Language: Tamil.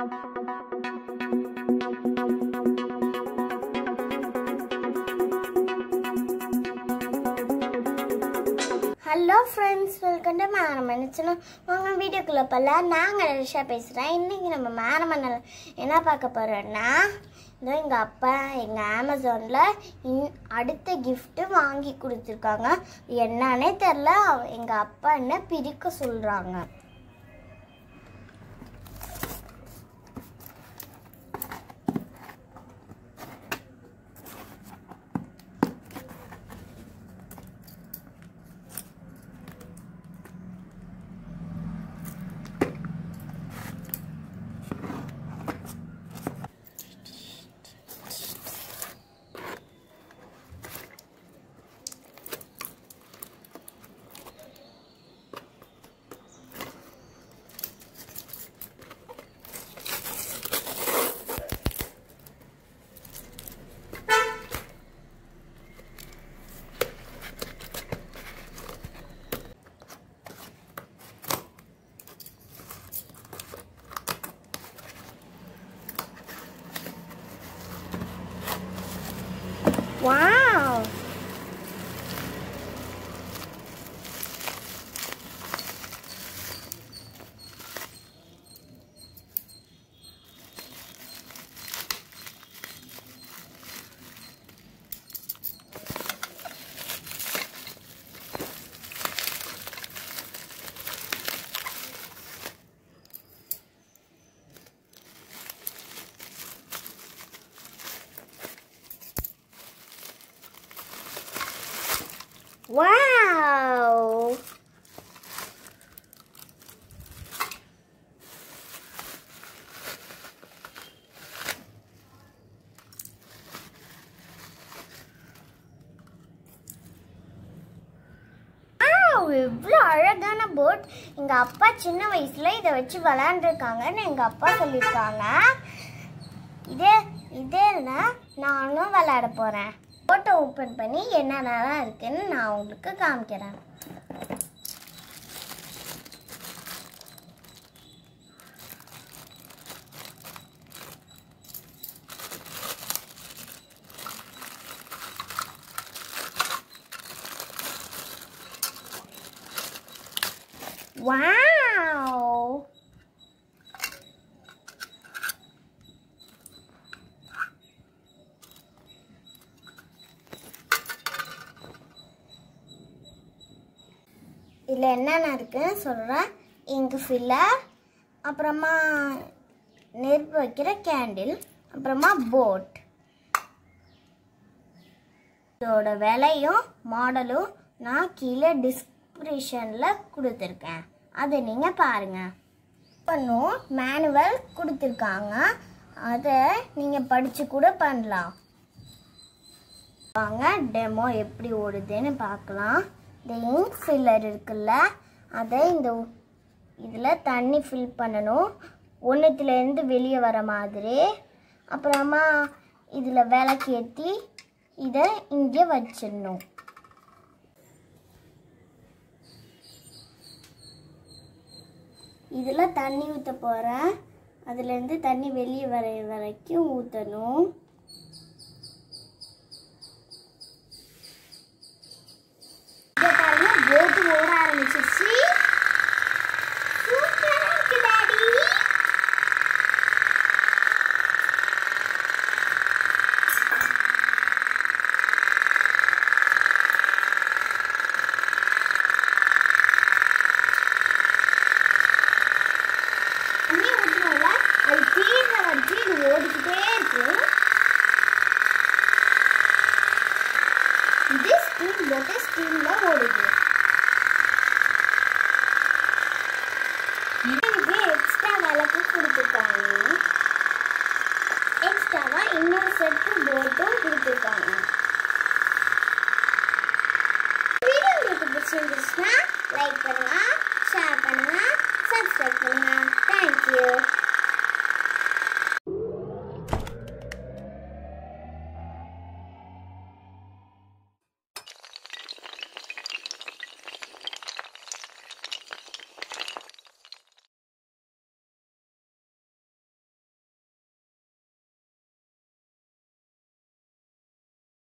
ஹலோ ஃப்ரெண்ட்ஸ் வெல்கம் டு மேரமன் சின்ன வாங்க வீடியோக்குள்ளே போல நாங்கள் ரிஷா பேசுகிறேன் இன்றைக்கி நம்ம மேரமனில் என்ன பார்க்க போகிறோன்னா இதோ எங்கள் அப்பா எங்கள் அமேசானில் இன் அடுத்த gift வாங்கி கொடுத்துருக்காங்க என்னன்னே தெரில எங்கள் அப்பா என்ன பிரிக்க சொல்கிறாங்க வாவ் வாவ் இவ்வளோ அழகான போட் எங்கள் அப்பா சின்ன வயசில் இதை வச்சு விளையாண்டுருக்காங்கன்னு எங்கள் அப்பா சொல்லியிருக்காங்க இதே இதேல நானும் விளையாட போகிறேன் போட்டோ ஓப்பன் பண்ணி என்னென்னலாம் இருக்குன்னு நான் உங்களுக்கு காமிக்கிறேன் வாவ் இதில் என்னென்ன இருக்குன்னு சொல்கிறேன் இங்கு ஃபில்லர் அப்புறமா நெருப்பு வைக்கிற கேண்டில் அப்புறமா போட் இதோட விலையும் மாடலும் நான் கீழே டிஸ்கிரிப்ஷனில் கொடுத்துருக்கேன் அதை நீங்கள் பாருங்கள் பண்ணும் மேனுவல் கொடுத்துருக்காங்க அதை நீங்கள் படித்து கூட பண்ணலாம் வாங்க டெமோ எப்படி ஓடுதுன்னு பார்க்கலாம் இந்த இங்க் ஃபில்லர் இருக்குல்ல அதை இந்த இதில் தண்ணி ஃபில் பண்ணணும் ஒன்றுத்துலேருந்து வெளியே வர மாதிரி அப்புறமா இதில் விளக்கு ஏற்றி இதை இங்கே வச்சிடணும் இதில் தண்ணி ஊற்ற போகிறேன் அதுலேருந்து தண்ணி வெளியே வர வரைக்கும் ஊற்றணும் இதை பாருங்க போட்டு ஓட ஆரம்பிச்சிருச்சு சூப்பரா இருக்கு டாடி தண்ணி ஊற்றணும்ல அது தீர்ற வரைக்கும் இது ஓடிக்கிட்டே இருக்கும் இது ஸ்டீம் போட்டு ஸ்டீம்ல ஓடுது இதுக்கு எக்ஸ்ட்ரா விளக்கு கொடுத்துருக்காங்க எக்ஸ்ட்ராவா இன்னொரு செட்டு போட்டும் கொடுத்துருக்காங்க வீடியோ உங்களுக்கு பிடிச்சிருந்துச்சுன்னா லைக் பண்ணுங்க ஷேர் பண்ணுங்க சப்ஸ்கிரைப் பண்ணுங்க தேங்க்யூ